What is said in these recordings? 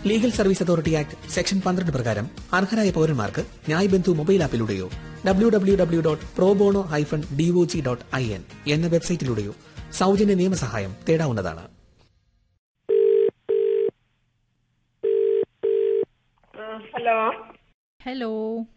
Legal service authority act section പന്ത്രണ്ട് പ്രകാരം അർഹരായ പൌരന്മാർക്ക് ന്യായ് ബന്ധു മൊബൈൽ ആപ്പിലൂടെയോ W W W dot pro bono hyphen DOJ dot I N എന്ന വെബ്സൈറ്റിലൂടെയോ സൗജന്യ നിയമസഹായം തേടാവുന്നതാണ് ഹലോ ഹലോ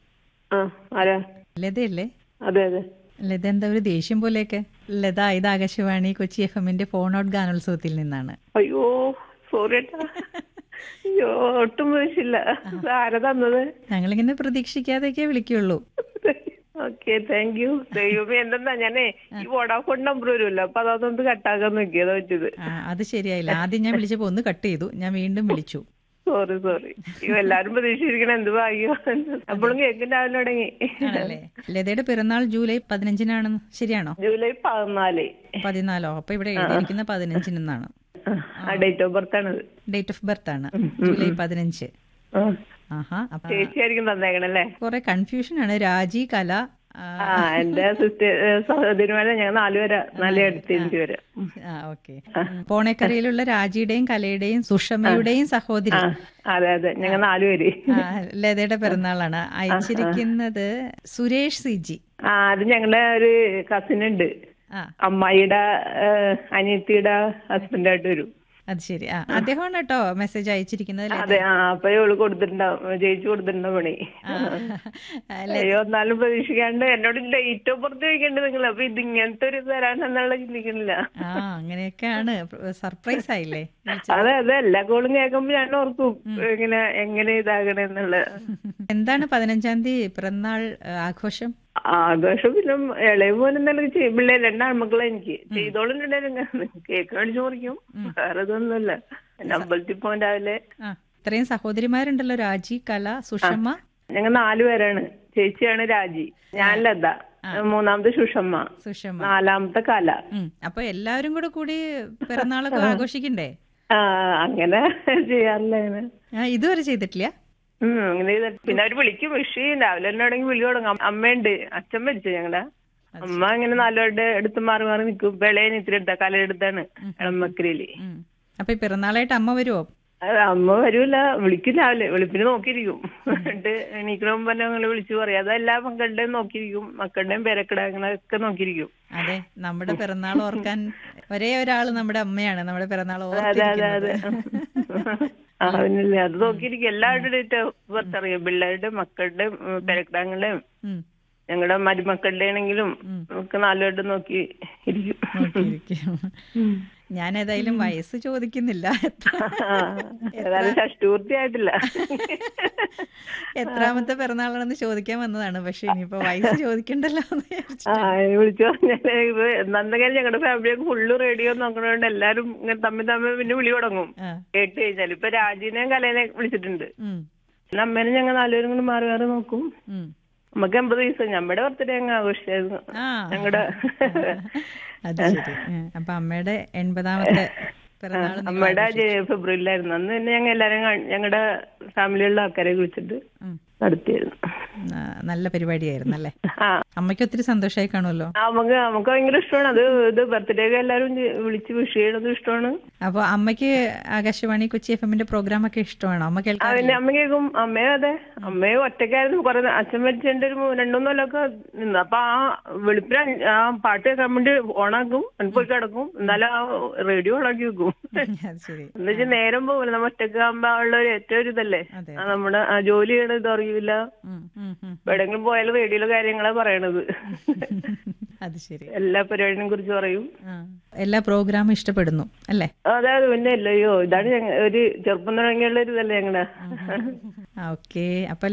ആ ആരാ ലതയല്ലേ അതെ അതെ ലത എന്താ ഒരു ദേഷ്യം പോലെയൊക്കെ ലത ഇത് ആകാശവാണി കൊച്ചി എഫ് എമ്മിന്റെ ഫോൺ ഔട്ട് ഗാനോത്സവത്തിൽ നിന്നാണ് അയ്യോ സോറി ഏട്ടാ അയ്യോ ഒട്ടും പ്രതീക്ഷില്ല ഇത് ആരാ തന്നത് ഞങ്ങളിങ്ങനെ പ്രതീക്ഷിക്കാതെയൊക്കെ വിളിക്കുള്ളൂ ഓക്കെ താങ്ക് യു ദൈവമേ എന്തെന്നാ ഞാനേ ഈ വോഡാഫോൺ നമ്പർ വരുമല്ലോ അപ്പൊ അതൊന്ന് കട്ടാക്കാൻ നോക്കിയതാ പറ്റിയത് ആ, അത് ശരിയായില്ല ആദ്യം ഞാൻ വിളിച്ചപ്പോ ഒന്ന് കട്ട് ചെയ്തു ഞാൻ വീണ്ടും വിളിച്ചു സോറി സോറി അയ്യോ എല്ലാരും പ്രതീക്ഷിച്ചിരിക്കണം എന്ത് ഭാഗ്യോ അപ്പോഴും കേൾക്കും രാവിലെ തുടങ്ങി ആണല്ലേ ലതയുടെ പിറന്നാൾ ജൂലൈ പതിനഞ്ചിനാണെന്ന് ശരിയാണോ ജൂലൈ പതിനാല് പതിനാലോ അപ്പൊ ഇവിടെ എഴുതിയിരിക്കുന്ന പതിനഞ്ചിനെന്നാണ് ആ ഡേറ്റ് ഓഫ് ബർത്ത് ആണത് ഡേറ്റ് ഓഫ് ബർത്ത് ആണ് ജൂലൈ പതിനഞ്ച് ആ. ആഹാ അപ്പൊ ചേച്ചിയായിരിക്കും തന്നേക്കണല്ലേ കുറെ കൺഫ്യൂഷൻ ആണ് രാജി കല ആ, ആ എന്റെ സിസ്റ്റർ സഹോദരിമാരെ ഞങ്ങൾ നാലുപേരാ നാല് അടുത്തേക്ക് വരാം ആ ഓക്കെ പോണേക്കരയിലുള്ള രാജിയുടെയും കലയുടെയും സുഷമയുടെയും സഹോദരി ആ അതെ അതെ ഞങ്ങൾ നാലുപേര് ആ, ലതയുടെ പിറന്നാളാണ് അയച്ചിരിക്കുന്നത് സുരേഷ് സി ജി ആ അത് ഞങ്ങളുടെ ഒരു കസിൻ ഉണ്ട് ആ അമ്മായിയുടെ ഏഹ്, അനിയത്തിയുടെ ഹസ്ബൻഡായിട്ട് വരും അത് ശരി ആ അദ്ദേഹമാണ് കേട്ടോ മെസ്സേജ് അയച്ചിരിക്കുന്നത് ലത. അതെ ആ അപ്പൊ ഇവള് കൊടുത്തിട്ടുണ്ടാവും ജയിച്ചു കൊടുത്തിട്ടുണ്ടാവും പണി ആ, ല- അയ്യോ എന്നാലും പ്രതീക്ഷിക്കാണ്ട് എന്നോട് ഡേറ്റ് ഓഫ് ബർത്ത് ചോദിക്കണ്ട് നിങ്ങൾ അപ്പൊ ഇത് ഇങ്ങനത്തെ ഒരു തരാനെന്നുള്ള ചിന്തിക്കുന്നില്ല ആ അങ്ങനെയൊക്കെയാണ് സർപ്രൈസ് ആയില്ലേ വിളിച്ചത്. അതെ അതെ എല്ലാ കോളും കേൾക്കുമ്പോ ഞാൻ ഓർക്കും ഇങ്ങനെ എങ്ങനെ ഇതാകണെന്നുള്ള എന്താണ് പതിനഞ്ചാം തീയതി പിറന്നാൾ ആ, ആഘോഷം ആഘോഷം പിന്നെ ഇളയ പോലെ എന്തെങ്കിലും ചെയ്യും പിള്ളേർ രണ്ടാൺമക്കളെ എനിക്ക് ചെയ്തോളും കേക്ക് മേടിച്ചു മുറിക്കും വേറെ ഇതൊന്നുമില്ല പിന്നെ അമ്പലത്തിൽ പോകാൻ രാവിലെ ആ ഇത്രയും സഹോദരിമാരുണ്ടല്ലോ രാജി കല സുഷമ ഞങ്ങൾ നാലു പേരാണ് ചേച്ചിയാണ് രാജി ഞാൻ ലത മൂന്നാമത്തെ സുഷമ്മ സുഷമ നാലാമത്തെ കല ഉം. അപ്പൊ എല്ലാവരും കൂടെ കൂടി പിറന്നാളൊക്കെ ആഘോഷിക്കണ്ടേ ആ അങ്ങനെ ചെയ്യാറില്ല അങ്ങനെ ആ ഇതുവരെ ചെയ്തിട്ടില്ല ഉം അങ്ങനെ ചെയ്ത പിന്നെ അവര് വിളിക്കും വിഷ് ചെയ്യും രാവിലെ എന്നോടെങ്കിൽ വിളി തുടങ്ങും അമ്മ- അമ്മയുണ്ട് അച്ഛൻ മരിച്ചു ഞങ്ങളുടെ അമ്മ ഇങ്ങനെ നാലുപേരുടെ അടുത്ത് മാറി മാറി നിൽക്കും വെളയന് ഇത്തിരി എടുത്ത കലയെടുത്താണ് ഇളമക്കരയില് ഉം. അപ്പൊ ഈ പിറന്നാളായിട്ട് അമ്മ വരുവോ അത് അമ്മ വരൂല വിളിക്കും രാവിലെ വെളുപ്പിന് നോക്കിയിരിക്കും എന്നിട്ട് എണീക്കണ മുമ്പ് തന്നെ ഞങ്ങള് വിളിച്ചു പറയും അതെല്ലാ മക്കളുടെയും നോക്കിയിരിക്കും മക്കളുടെയും പേരക്കിടങ്ങളൊക്കെ നോക്കിയിരിക്കും അതെ നമ്മുടെ പിറന്നാൾ ഓർക്കാൻ ഒരേ ഒരാള് നമ്മുടെ അമ്മയാണ് നമ്മുടെ പിറന്നാൾ അതെ അതെ അതെ ഓർത്തിരിക്കുന്നത് ആ പിന്നില്ലേ അത് നോക്കിയിരിക്കും എല്ലാവരുടെ ഡേറ്റ് ബർത്ത് അറിയാം പിള്ളേരുടെ മക്കളുടെയും പേരക്കിടങ്ങളുടെയും ഉം. ഞങ്ങളുടെ മരുമക്കളുടെ ആണെങ്കിലും ഒക്കെ നാലുപേരുടെ നോക്കി ഇരിക്കും നോക്കിയിരിക്കും. ഞാൻ ഏതായാലും വയസ്സ് ചോദിക്കുന്നില്ല എത്ര- ആ, ഏതായാലും ഷഷ്ടൂർത്തി ആയിട്ടില്ല എത്രാമത്തെ പിറന്നാളാണെന്ന് ചോദിക്കാൻ വന്നതാണ് പക്ഷെ ഇനിയിപ്പോ വയസ്സ് ചോദിക്കണ്ടല്ലോ എന്ന് വിചാരിച്ചു. ആ വിളിച്ചു പറഞ്ഞാല് ഇത് നന്ദകാരി ഞങ്ങളുടെ ഫാമിലിയൊക്കെ ഫുള്ള് റേഡിയോ നോക്കണോണ്ട് എല്ലാരും ഇങ്ങനെ തമ്മിൽ തമ്മിൽ പിന്നെ വിളി തുടങ്ങും ആ. കേട്ട് കഴിഞ്ഞാൽ ഇപ്പൊ രാജീനെയും കലേനെ വിളിച്ചിട്ടുണ്ട് ഉം. പിന്നെ അമ്മേനെ ഞങ്ങൾ നാലുപേരും കൂടി മാറി മാറി നോക്കും ഉം. നമുക്ക് എൺപത് ദിവസം നമ്മുടെ ബർത്ത്ഡേ അങ്ങ് ആഘോഷിച്ചായിരുന്നു ആ ഞങ്ങളുടെ അത് ശരി ഉം. അപ്പൊ അമ്മയുടെ എൺപതാമത്തെ പിറന്നാൾ നിങ്ങൾ അമ്മയുടെ ആഘോഷിച്ചു. ഫെബ്രുവരിയിലായിരുന്നു അന്ന് തന്നെ ഞങ്ങൾ എല്ലാരും ഞങ്ങളുടെ ഫാമിലിയുള്ള ആൾക്കാരെ വിളിച്ചിട്ട് ഉം. നടത്തിയായിരുന്നു ആ, നല്ല പരിപാടിയായിരുന്നു അല്ലേ ആ അമ്മയ്ക്ക് ഒത്തിരി സന്തോഷമായി കാണുമല്ലോ ആ, നമുക്ക് നമുക്ക് ഭയങ്കര ഇഷ്ടമാണ് അത് ഇത് ബർത്ത്ഡേ ഒക്കെ എല്ലാരും ചെ- വിളിച്ച് വിഷ് ചെയ്യണത് ഇഷ്ടമാണ് അപ്പൊ അമ്മയ്ക്ക് ആകാശവാണി കൊച്ചി എഫ് എമ്മിന്റെ പ്രോഗ്രാം ഒക്കെ ഇഷ്ടമാണോ അമ്മ ആ കേൾക്കാൻ പിന്നെ അമ്മ കേൾക്കും അമ്മയും അതെ അമ്മയും ഒറ്റയ്ക്കായിരുന്നു കുറെ നാ- അച്ഛൻ മരിച്ചതിന്റെ ഒരു മൂ- രണ്ടു കൊല്ലമൊക്കെ നിന്ന് അപ്പൊ ആ വെളുപ്പിന് അഞ്ച്- ആ പാട്ട് കേൾക്കാൻ വേണ്ടി ഓണാക്കും എന്നിട്ട് പോയി കിടക്കും എന്നാലും ആ റേഡിയോ ഓണാക്കി വെക്കും അത് ശരി എന്ന് വെച്ചാൽ നേരം പോകില്ല നമ്മ ഒറ്റയ്ക്ക് ആകുമ്പോ ഉള്ള ഒരു ഏറ്റവും ഒരു ഇതല്ലേ അതെ. ആ, നമ്മുടെ ആ ജോലി ചെയ്യണത് ഇത് അറിയില്ല ഉം, ഉം, ഉം. എവിടെങ്കിലും പോയാലും റേഡിയോയിലെ കാര്യങ്ങളാ പറയണത് അത് ശരി എല്ലാ പരിപാടിനെ കുറിച്ച് പറയും ആ. എല്ലാ പ്രോഗ്രാമും ഇഷ്ടപ്പെടുന്നു അല്ലേ അതെ അത് പിന്നെ അല്ലയോ ഇതാണ് ഞങ്ങ ഒരു ചെറുപ്പം തുടങ്ങിയുള്ള ഒരു ഇതല്ലേ ഞങ്ങളുടെ ഓക്കെ അപ്പൊ